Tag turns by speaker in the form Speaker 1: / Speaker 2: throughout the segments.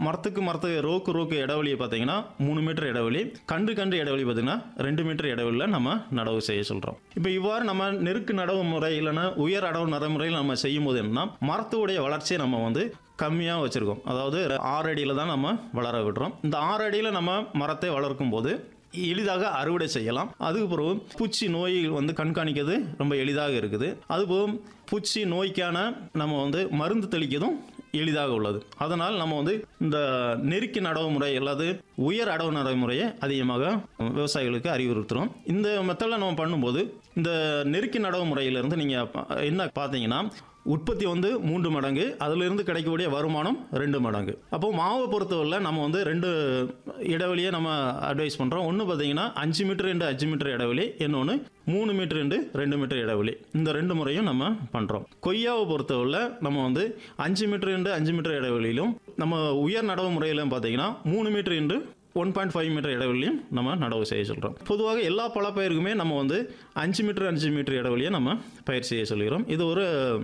Speaker 1: மரத்துக்கு மரத்துக்கு ரோக்கு ரோக்கு இடைவெளியை பார்த்தீங்கன்னா மூணு மீட்டர் இடைவெளி கன்று கன்று இடைவெளி பார்த்தீங்கன்னா ரெண்டு மீட்டர் இடைவெளியில் நம்ம நடவு செய்ய சொல்கிறோம் இப்போ இவ்வாறு நம்ம நெருக்கு நடவு முறை இல்லைன்னா உயர் அடவு நடைமுறையில் நம்ம செய்யும் போது என்னன்னா மரத்துடைய வளர்ச்சியை நம்ம வந்து கம்மியாக வச்சுருக்கோம் அதாவது ஆறு அடியில் தான் நம்ம வளர விடுறோம் இந்த ஆறு அடியில் நம்ம மரத்தை வளர்க்கும் போது எளிதாக அறுவடை செய்யலாம் அதுக்கு பிறகு பூச்சி நோய் வந்து கண்காணிக்கிறது ரொம்ப எளிதாக இருக்குது அதுபோக பூச்சி நோய்க்கான நம்ம வந்து மருந்து தெளிக்கிறதும் எளிதாக உள்ளது அதனால் நம்ம வந்து இந்த நெருக்கி நடவு முறை அல்லது உயர் அடவு நடைமுறையை அதிகமாக விவசாயிகளுக்கு அறிவுறுத்துறோம் இந்த மெத்தடில் நம்ம பண்ணும்போது இந்த நெருக்கி நடவு முறையிலிருந்து நீங்கள் என்ன பார்த்தீங்கன்னா உற்பத்தி வந்து மூன்று மடங்கு அதிலிருந்து கிடைக்கக்கூடிய வருமானம் ரெண்டு மடங்கு அப்போ மாவை பொறுத்தவரையில் நம்ம வந்து ரெண்டு இடைவெளியை நம்ம அட்வைஸ் பண்ணுறோம் ஒன்று பார்த்தீங்கன்னா அஞ்சு மீட்டர் ரெண்டு அஞ்சு மீட்டர் இடைவெளி இன்னொன்று மூணு மீட்டர் ரெண்டு ரெண்டு மீட்டர் இடைவெளி இந்த ரெண்டு முறையும் நம்ம பண்ணுறோம் கொய்யாவை பொறுத்தவரையில் நம்ம வந்து அஞ்சு மீட்டர் ரெண்டு அஞ்சு மீட்டர் இடைவெளியிலும் நம்ம உயர் நடவு முறையிலும் பார்த்தீங்கன்னா மூணு மீட்டர் ரெண்டு ஒன் பாயிண்ட் ஃபைவ் மீட்டர் இடைவெளியும் நம்ம நடவு செய்ய சொல்கிறோம் பொதுவாக எல்லா பழப்பயிருக்குமே நம்ம வந்து அஞ்சு மீட்டர் அஞ்சு மீட்டர் இடைவெளியை நம்ம பயிர் செய்ய சொல்கிறோம் இது ஒரு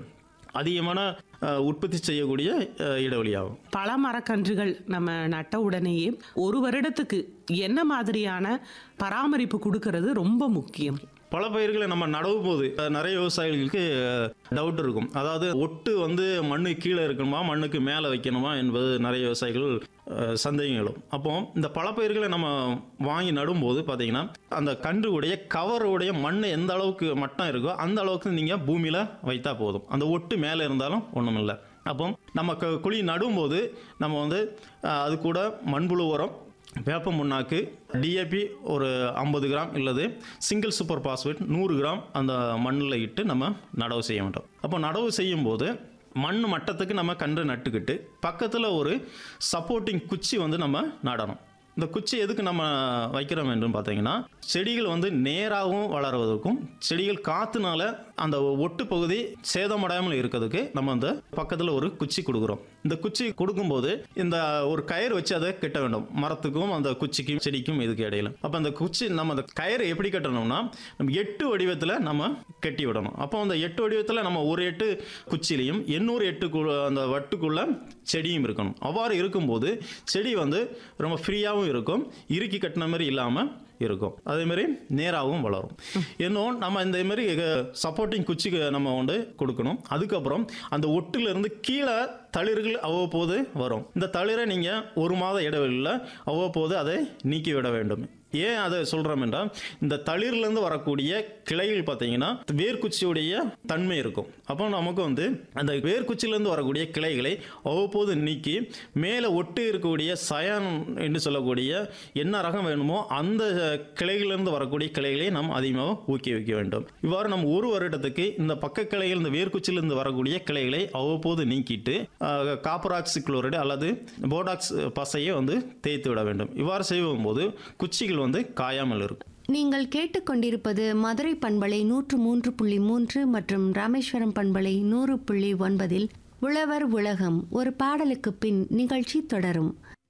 Speaker 1: அதிகமான அஹ், உற்பத்தி செய்யக்கூடிய அஹ், இடைவெளியாகும்
Speaker 2: பல மரக்கன்றுகள் நம்ம நட்ட உடனேயே ஒரு வருடத்துக்கு என்ன மாதிரியான பராமரிப்பு கொடுக்கறது ரொம்ப முக்கியம்
Speaker 1: பல பயிர்களை நம்ம நடவும் போது அஹ், நிறைய விவசாயிகளுக்கு டவுட் இருக்கும் அதாவது ஒட்டு வந்து மண்ணு கீழே இருக்கணுமா மண்ணுக்கு மேலே வைக்கணுமா என்பது நிறைய விவசாயிகள் அஹ், சந்தேகங்களும் அப்போ இந்த பல பயிர்களை நம்ம வாங்கி நடும்போது பார்த்தீங்கன்னா அந்த கன்றுடைய கவருடைய மண் எந்த அளவுக்கு மட்டம் இருக்கோ அந்த அளவுக்கு நீங்கள் பூமியில் வைத்தா போதும் அந்த ஒட்டு மேலே இருந்தாலும் ஒன்றும் இல்லை அப்போ நம்ம க- குழி நடும்போது நம்ம வந்து அஹ், அது கூட மண்புழு உரம் வேப்ப முன்னாக்கு டிஏபி ஒரு ஐம்பது கிராம் இல்லது சிங்கிள் சூப்பர் பாஸ்பேட் நூறு கிராம் அந்த மண்ணில் இட்டு நம்ம நடவு செய்ய மாட்டோம் அப்போ நடவு செய்யும்போது மண் மட்டத்துக்கு நம்ம கன்று நட்டுக்கிட்டு பக்கத்தில் ஒரு சப்போர்ட்டிங் குச்சி வந்து நம்ம நடணும் இந்த குச்சி எதுக்கு நம்ம வைக்கிறோம் என்று பார்த்தீங்கன்னா செடிகள் வந்து நேராகவும் வளருவதற்கும் செடிகள் காத்துனால அந்த ஒட்டு பகுதி சேதமடையாமல் இருக்கிறதுக்கு நம்ம அந்த பக்கத்தில் ஒரு குச்சி கொடுக்குறோம் இந்த குச்சி கொடுக்கும்போது இந்த ஒரு கயிறு வச்சு அதை கட்ட வேண்டும் மரத்துக்கும் அந்த குச்சிக்கும் செடிக்கும் இதுக்கு இடையில அப்போ அந்த குச்சி நம்ம அந்த கயிறு எப்படி கட்டணும்னா நம்ம எட்டு வடிவத்தில் நம்ம கட்டி விடணும் அப்போ அந்த எட்டு வடிவத்தில் நம்ம ஒரு எட்டு குச்சிலையும் எண்ணூறு எட்டு அந்த வட்டுக்குள்ள செடியும் இருக்கணும் அவ்வாறு இருக்கும்போது செடி வந்து ரொம்ப ஃப்ரீயாகவும் இருக்கும் இறுக்கி கட்டின மாதிரி இல்லாமல் இருக்கும் அதே மாதிரி நேராகவும் வளரும் இன்னும் நம்ம இந்த மாதிரி சப்போர்ட்டிங் குச்சிக்கு நம்ம வந்து கொடுக்கணும் அதுக்கப்புறம் அந்த ஒட்டுலேருந்து கீழே தளிர்கள் அவ்வப்போது வரும் இந்த தளிரை நீங்கள் ஒரு மாத இடைவெளியில் அவ்வப்போது அதை நீக்கி விட வேண்டும் ஏன் அதை சொல்கிறோம் என்றால் இந்த தளிர்லேருந்து வரக்கூடிய கிளைகள் பார்த்தீங்கன்னா வேர்க்குச்சியுடைய தன்மை இருக்கும் அப்போ நமக்கு வந்து அந்த வேர்க்குச்சியிலேருந்து வரக்கூடிய கிளைகளை அவ்வப்போது நீக்கி மேலே ஒட்டு இருக்கக்கூடிய சயான் என்று சொல்லக்கூடிய என்ன ரகம் வேணுமோ அந்த கிளைகளிலிருந்து வரக்கூடிய கிளைகளை நாம் அதிகமாக ஊக்குவிக்க வேண்டும் இவ்வாறு நம்ம ஒரு வருடத்துக்கு இந்த பக்க கிளைகள் இந்த வேர்க்குச்சியிலிருந்து வரக்கூடிய கிளைகளை அவ்வப்போது நீக்கிட்டு அஹ், காப்பராக்சி குளோரைடு அல்லது போடாக்ஸ் பசையை வந்து தேய்த்து விட வேண்டும் இவ்வாறு செய்யும் போது குச்சிகள் வந்து காயாமல் இருக்கும்
Speaker 3: நீங்கள் கேட்டுக்கொண்டிருப்பது மதுரை பண்பலை நூற்று மூன்று புள்ளி மூன்று மற்றும் ராமேஸ்வரம் பண்பலை நூறு புள்ளி ஒன்பதில் உழவர் உலகம் ஒரு பாடலுக்கு பின் நிகழ்ச்சி தொடரும்